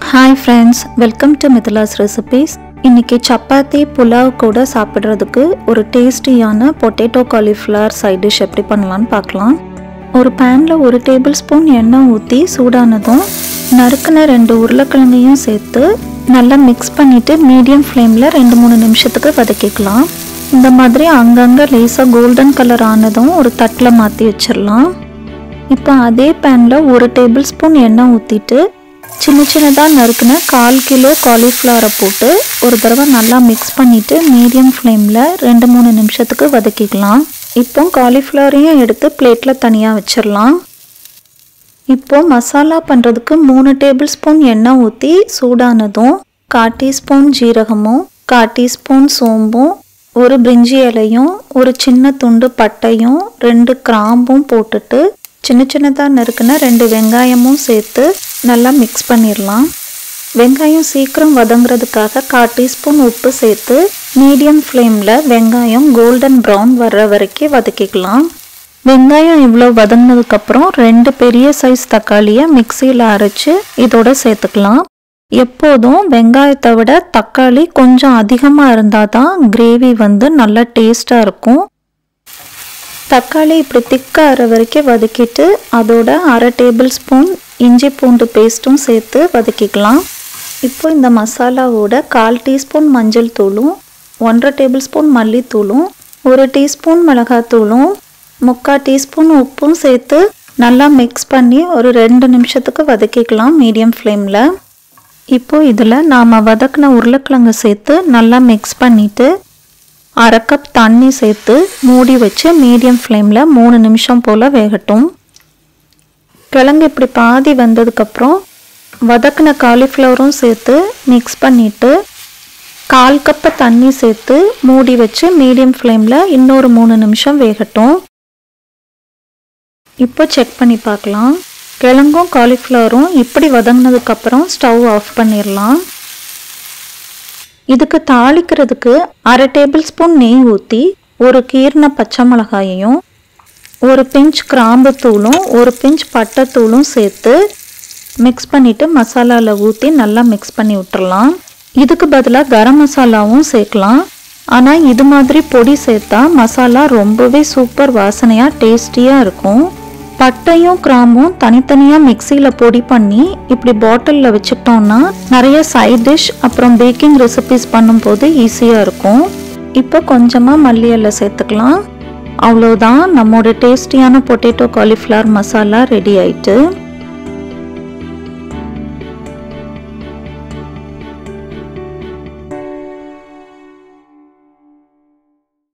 hi friends welcome to Mithila's recipes இன்னைக்கு சப்பாத்தி புலாவ் கூட சாப்பிட்றதுக்கு ஒரு டேஸ்டியான பொட்டேட்டோ காலிஃப்ளவர் சைட் டிஷ் எப்படி பண்ணலான்னு பார்க்கலாம் ஒரு பேனில் ஒரு டேபிள் ஸ்பூன் எண்ணெய் ஊற்றி சூடானதும் நறுக்குன ரெண்டு உருளைக்கிழங்கையும் சேர்த்து நல்லா மிக்ஸ் பண்ணிவிட்டு மீடியம் ஃப்ளேமில் ரெண்டு மூணு நிமிஷத்துக்கு வதக்கிக்கலாம் இந்த மாதிரி அங்கங்கே லேசாக கோல்டன் கலர் ஆனதும் ஒரு தட்டில் மாற்றி வச்சிடலாம் இப்போ அதே பேனில் ஒரு டேபிள் ஸ்பூன் எண்ணெய் ஊற்றிட்டு சின்ன சின்னதாக நறுக்குன கால் கிலோ காலிஃப்ளவரை போட்டு ஒரு தடவை நல்லா மிக்ஸ் பண்ணிவிட்டு மீடியம் ஃப்ளேமில் ரெண்டு மூணு நிமிஷத்துக்கு வதக்கிக்கலாம் இப்போ காலிஃப்ளவரையும் எடுத்து பிளேட்டில் தனியாக வச்சிடலாம் இப்போ மசாலா பண்ணுறதுக்கு மூணு டேபிள் ஸ்பூன் எண்ணெய் ஊற்றி சூடானதும் கால் டீஸ்பூன் ஜீரகமும் கால் டீஸ்பூன் சோம்பும் ஒரு பிரிஞ்சி இலையும் ஒரு சின்ன துண்டு பட்டையும் ரெண்டு கிராம்பும் போட்டுட்டு சின்ன சின்னதாக நறுக்குன ரெண்டு வெங்காயமும் சேர்த்து நல்லா மிக்ஸ் பண்ணிடலாம் வெங்காயம் சீக்கிரம் வதங்குறதுக்காக கால் டீஸ்பூன் உப்பு சேர்த்து மீடியம் ஃப்ளேமில் வெங்காயம் கோல்டன் ப்ரௌன் வர்ற வரைக்கும் வதக்கிக்கலாம் வெங்காயம் இவ்வளோ வதங்கினதுக்கப்புறம் ரெண்டு பெரிய சைஸ் தக்காளியை மிக்சியில் அரைச்சி இதோட சேர்த்துக்கலாம் எப்போதும் வெங்காயத்தை விட தக்காளி கொஞ்சம் அதிகமாக இருந்தால் தான் கிரேவி வந்து நல்லா டேஸ்ட்டாக இருக்கும் தக்காளி இப்படி திக்காகிற வரைக்கும் வதக்கிட்டு அதோட அரை டேபிள் ஸ்பூன் இஞ்சி பூண்டு பேஸ்ட்டும் சேர்த்து வதக்கிக்கலாம் இப்போ இந்த மசாலாவோட கால் டீஸ்பூன் மஞ்சள் தூளும் ஒன்றரை டேபிள் ஸ்பூன் மல்லித்தூளும் ஒரு டீஸ்பூன் மிளகாத்தூளும் முக்கால் டீஸ்பூன் உப்பும் சேர்த்து நல்லா மிக்ஸ் பண்ணி ஒரு ரெண்டு நிமிஷத்துக்கு வதக்கிக்கலாம் மீடியம் ஃப்ளேமில் இப்போ இதில் நாம் வதக்கின உருளைக்கிழங்கு சேர்த்து நல்லா மிக்ஸ் பண்ணிவிட்டு அரை கப் தண்ணி சேர்த்து மூடி வச்சு மீடியம் ஃப்ளேமில் மூணு நிமிஷம் போல் வேகட்டும் கிழங்கு இப்படி பாதி வந்ததுக்கப்புறம் வதக்கின காலிஃப்ளவரும் சேர்த்து மிக்ஸ் பண்ணிவிட்டு கால் கப்பு தண்ணி சேர்த்து மூடி வச்சு மீடியம் ஃப்ளேமில் இன்னொரு மூணு நிமிஷம் வேகட்டும் இப்போ செக் பண்ணி பார்க்கலாம் கிழங்கும் காலிஃப்ளவரும் இப்படி வதங்கினதுக்கப்புறம் ஸ்டவ் ஆஃப் பண்ணிடலாம் இதுக்கு தாளிக்கிறதுக்கு அரை டேபிள் ஸ்பூன் நெய் ஊற்றி ஒரு கீர்ன பச்சை மிளகாயையும் ஒரு பிஞ்ச் கிராம்பு தூளும் ஒரு பிஞ்ச் பட்டை தூளும் சேர்த்து மிக்ஸ் பண்ணிவிட்டு மசாலாவில் ஊற்றி நல்லா மிக்ஸ் பண்ணி விட்டுறலாம் இதுக்கு பதிலாக கரம் மசாலாவும் சேர்க்கலாம் ஆனால் இது மாதிரி பொடி சேர்த்தா மசாலா ரொம்பவே சூப்பர் வாசனையாக டேஸ்டியாக இருக்கும் பட்டையும் கிராம்பும் தனித்தனியாக மிக்சியில் பொடி பண்ணி இப்படி பாட்டிலில் வச்சுக்கிட்டோம்னா நிறைய சைட் டிஷ் அப்புறம் பேக்கிங் ரெசிபிஸ் பண்ணும்போது ஈஸியாக இருக்கும் இப்போ கொஞ்சமாக மல்லி இலை சேர்த்துக்கலாம் அவ்வளோதான் நம்மளோட டேஸ்டியான பொட்டேட்டோ காலிஃப்ளவர் மசாலா ரெடி ஆயிட்டு